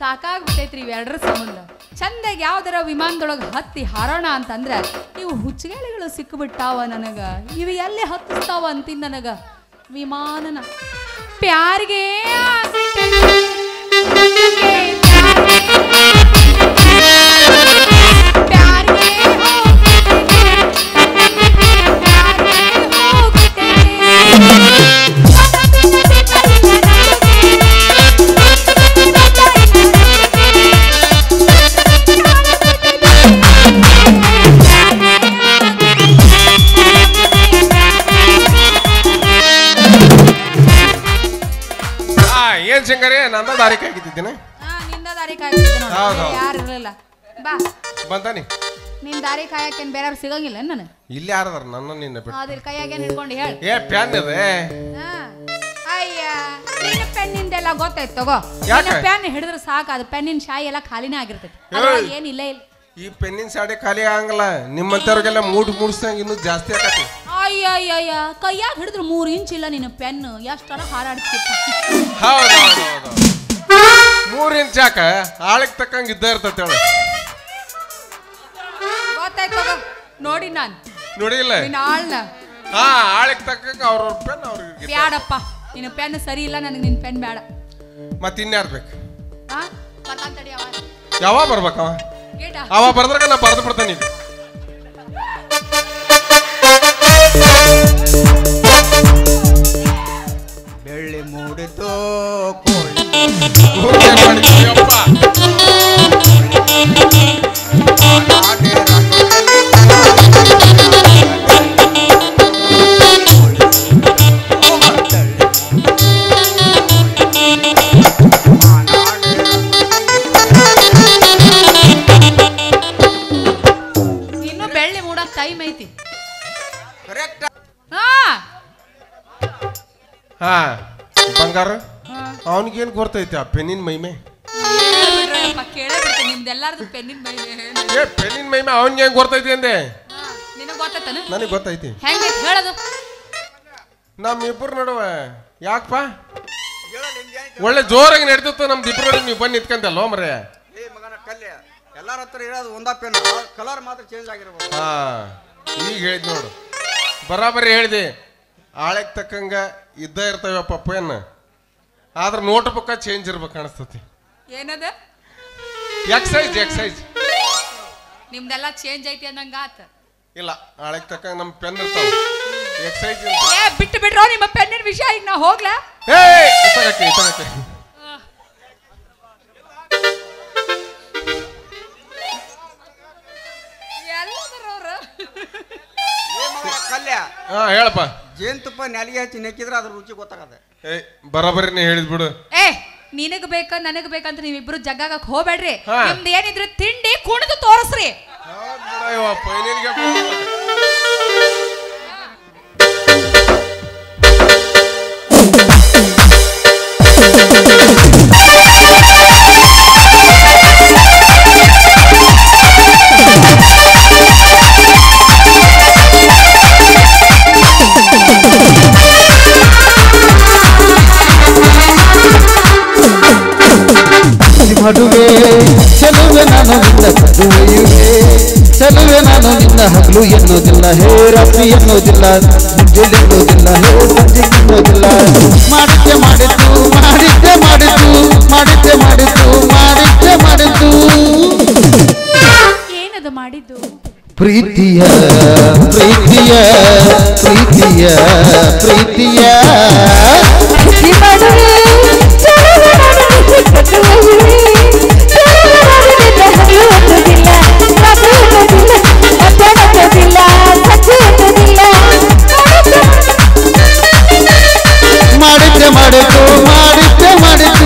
ಸಾಕಾಗ್ಬಿಟ್ಟೈತ್ರಿ ಇವೆರಡರ ಸಂಬಂಧ ಚಂದಾಗಿ ಯಾವ್ದಾರ ವಿಮಾನದೊಳಗೆ ಹತ್ತಿ ಹಾರೋಣ ಅಂತಂದ್ರೆ ಇವು ಹುಚ್ಚುಗಾಳಿಗಳು ಸಿಕ್ಕಿಬಿಟ್ಟಾವ ನನಗ ಇವು ಎಲ್ಲಿ ಹತ್ತಿಸ್ತಾವ ಅಂತೀನಿ ನನಗ ವಿಮಾನನ ಪ್ಯಾರಿಗೆ ಪ್ಯಾರಿಗೆ ಆ ಏನ್ ಶಂಕರೇ ನಂದ ದಾರಿ ಕಾಯ್ಕಿದ್ದೇನೆ ಹಾ, ನಿಂದ ದಾರಿ ಕಾಯ್ತಿದ್ದೆ ನೋಡು. ಹೌದು, ಹೌದು. ಯಾರು ಇರಲಿಲ್ಲ ಬಾ ಬಂತಾನಿ ನಿನ್ ದಾರಿ ಕಾಯಕ್ಕೇನ್ ಬೇರೆ ಸಿಗಂಗಿಲ್ಲ ನನಗೆ ಇಲ್ಲಿ ಯಾರದಾರ ನನ್ನ ನಿನ್ನ ಬಿಟ್ಟು ಅದ್ರ ಕೈಯಾಗೇನ್ ಹಿಡ್ಕೊಂಡು ಹೇಳಿ ಏ ಪ್ಯಾನ್ ಇದೆ ಅಯ್ಯ ನಿನ್ನ ಪೆನ್ನಿಂದೆಲ್ಲ ಗೊತ್ತಾಯ್ತು ತಗೋ ಯಾಕೆ? ನಿನ್ನ ಪೆನ್ ಹಿಡಿದ್ರೆ ಸಾಕು ಅದು ಪೆನ್ನಿನ ಶಾಯಿ ಎಲ್ಲ ಖಾಲಿನೇ ಆಗಿರ್ತೈತಿ ಏಯ್. ಅದ್ರೊಳಗೆ ಏನಿಲ್ಲ ಇಲ್ಲ ಈ ಪೆನ್ನಿನ ಸಾಡಿ ಖಾಲಿ ಆಗಂಗಿಲ್ಲ ನಿಮ್ಮಂತವ್ರಿಗೆಲ್ಲ ಮೂಡ್ ಮೂಡಿಸ್ದಂಗ ಇನ್ನೂ ಜಾಸ್ತಿ ಆಗತ್ತೆ ಅಯ್ಯ ಅಯ್ಯ ಅಯ್ಯ ಕೈಯಾಗ ಹಿಡಿದ್ರೆ ಮೂರು ಇಂಚ್ ಇಲ್ಲ ನಿನ್ನ ಪೆನ್ ಎಷ್ಟರ ಹಾರಾಡ್ತಿತ್ತ ಹೌದು ಹೌದು ಹೌದು ಮೂರ್ ಇಂಚ್ ಯಾಕ ಆಳಕ್ ತಕ್ಕಂಗ ಇದ್ದ ಇರ್ತೈತೆ ಹೇಳು ಗೊತ್ತಾಯ್ತು ತಗೋ ನೋಡಿ ನಾನು ನೋಡಿಲ್ಲ ನಿನ್ನ ಆಳ್ನ ಹಾ ಆಳಕ್ ತಕ್ಕಂಗ ಅವ್ರವ್ರ ಪೆನ್ ಅವ್ರಿಗೆ ಬ್ಯಾಡಪ್ಪ ನಿನ್ನ ಪೆನ್ ಸರಿ ಇಲ್ಲ ನನಗೆ ನಿನ್ನ ಪೆನ್ ಬೇಡ ಮತ್ತೆ ಇನ್ಯಾರ್ ಬೇಕು ಹಾ ಬರ್ತಾನ್ ತಡಿ ಅವ ಯಾವಾಗ ಬರ್ಬೇಕವ ಗೇಟ ಅವ ಬರ್ದ್ರಾಗ ನಾ ಬರ್ದು ಬಿಡ್ತಾನೆ ಈಗ ಬೆಳ್ಳಿ ಮೂಡಿತೋ ಕೋಳಿ ಏನ್ ಮಾಡಿದ್ವಿ ಅಪ್ಪ? ಆನೆ ರಂಗದಲ್ಲಿ ಮಾನಾಡೆ ಇನ್ನು ಬೆಳ್ಳಿ ಮೂಡಕ್ ಟೈಮ್ ಐತಿ ಕರೆಕ್ಟ್ ಹಾ ಹಾ ಬಂಗಾರ ಹಾ. ಅವನಿಗೇನ್ ಗೊತ್ತೈತೆ ಆ ಪೆನ್ನಿನ ಮೈಮೆ ಬಿಡ್ರಪ್ಪ, ಕೇಳೇ ಬಿಡ್ತೇನೆ ನಿಮ್ದೆಲ್ಲಾರ್ದು ಪೆನ್ನಿನ ಬೈಲೆ ಏ ಪೆನ್ನಿನ ಮೈಮೆ ಅವನ್ಗೆ ಹೆಂಗ್ ಗೊತ್ತೈತಿ ಅಂದೆ ನಿನಗೆ ಗೊತ್ತಾತನ ನನಗೆ ಗೊತ್ತೈತಿ ಹೆಂಗೈತಿ ಹೇಳೋದು ನಮ್ಮಿಬ್ಬರ ನಡುವೆ ಯಾಕಪ್ಪ ಒಳ್ಳೆ ಜೋರಾಗಿ ನಡೀತಿತ್ತು ನಮ್ದು ಇಬ್ಬರು ನೀವು ಬಂದು ನಿಂತ್ಕಂತಲ್ವ ಮರೆ ಏ ಮಗನ ಕಲ್ಯ ಎಲ್ಲಾರ ಹತ್ರ ಇರೋದು ಒಂದ ಪೆನ್ ಕಲರ್ ಮಾತ್ರ ಚೇಂಜ್ ಆಗಿರ್ಬೋದು ಹಾ ಈಗ ಹೇಳಿದ್ ನೋಡು ಬರಾಬರಿ ಹೇಳಿದೆ ಆಳಕ್ ತಕ್ಕಂಗ ಇದ್ದ ಇರ್ತವೆ ಪೆನ್ ಆದ್ರೆ ನೋಟ್ ಬುಕ್ಕ ಚೇಂಜ್ ಇರ್ಬೇಕು ಅನಿಸ್ತತಿ ಏನದ ಎಕ್ಸೈಜ್ ಎಕ್ಸೈಜ್ ನಿಮ್ದೆಲ್ಲ ಚೇಂಜ್ ಐತಿ ಅನ್ನಂಗ ಆತ ಇಲ್ಲ ಆಳಕ್ ತಕ್ಕಂಗ ನಮ್ ಪೆನ್ ಇರ್ತಾವ ಎಕ್ಸೈಜ್ ಏ ಬಿಟ್ಟು ಬಿಡ್ರೋ ನಿಮ್ಮ ಪೆನ್ನಿನ ವಿಷಯ ಈಗ ನಾ ಹೋಗ್ಲಾ ಏ ಇತ್ತಾಗಕ್ಕೆ ಇತ್ತಾಗಕ್ಕೆ ಎಲ್ಲದರವ್ರು ಏ ಮಗನ ಕಲ್ಯ ಹಾ ಹೇಳಪ್ಪ ಜೇನುತುಪ್ಪ ನೆಲಿಗೆ ಹಚ್ಚಿ ನೆಕ್ಕಿದ್ರೆ ಅದ್ರ ರುಚಿ ಗೊತ್ತಾಗತ್ತೆ ಏ ಬರಾಬರಿನೇ ಹೇಳಿದ್ ಬಿಡು ಏ ನಿನಗ್ ಬೇಕ ನನಗ್ ಬೇಕಂತ ನೀವಿಬ್ರು ಜಗ್ಗಾಗಕ್ ಹೋಗ್ಬೇಡ್ರಿ ಹಾ. ನಿಮ್ದು ಏನಿದ್ರು ತಿಂಡಿ ಕುಣಿದು ತೋರಿಸ್ರಿ ಹೌದ್ ಬಿಡ ಇವ ಪೈನಿಲ್ಗೆ ಮಡುವೆ ಚೆಲುವೆ ನಾನು ನಿನ್ನ ಮದುವೆಯುವೆ ಚೆಲುವೆ ನಾನು ನಿನ್ನ ಹಗಲು ಎನ್ನುವುದಿಲ್ಲ ಹೇ ರಾತ್ರಿ ಎನ್ನುವುದಿಲ್ಲ ಮುಂಜಾನೆ ಎನ್ನುವುದಿಲ್ಲ ಹೇ ಸಂಜೆ ಎನ್ನುವುದಿಲ್ಲ ಮಾಡಿದ್ದೆ ಮಾಡಿದ್ದು ಮಾಡಿದ್ದೆ ಮಾಡಿದ್ದು ಮಾಡಿದ್ದೆ ಮಾಡಿದ್ದು ಮಾಡಿದ್ದೆ ಮಾಡಿದ್ದು ಏನದು ಮಾಡಿದ್ದು ಪ್ರೀತಿಯ ಪ್ರೀತಿಯ ಪ್ರೀತಿಯ ಪ್ರೀತಿಯ ಮಾಡಿದ್ದೆ ಮಾಡಿದ್ದು ಮಾಡಿದ್ದೆ ಮಾಡಿದ್ದು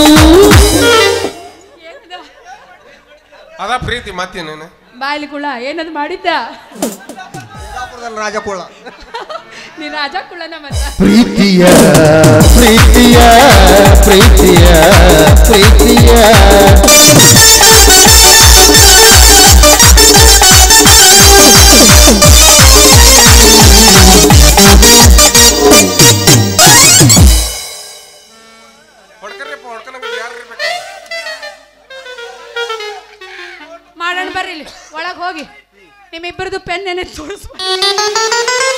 ಅದ ಪ್ರೀತಿ ಮತ್ತೇನೇನು ಬಾಯ್ಲಿ ಕುಳ ಏನದು ಮಾಡಿದ್ದ ಬಿಜಾಪುರದಲ್ಲಿ ರಾಜಕೋಳ ನೀನು ರಾಜ ಕುಳ್ಳನ ಮತ್ತ ಪ್ರೀತಿಯ ಪ್ರೀತಿಯ ಪ್ರೀತಿಯ ಪ್ರೀತಿಯ ಹೊಡ್ಕರ್ರಿಪ್ಪ ಹೊಡ್ಕನಂಗ ಯಾರು ಇರ್ಬೇಕು ಬರ್ರಿ ಬರ್ರಿ ಇಲ್ಲಿ ಒಳಗೆ ಹೋಗಿ ನಿಮ್ಮಿಬ್ಬರದು ಪೆನ್ ಏನೇ ತೋರಿಸ್ಬೋದು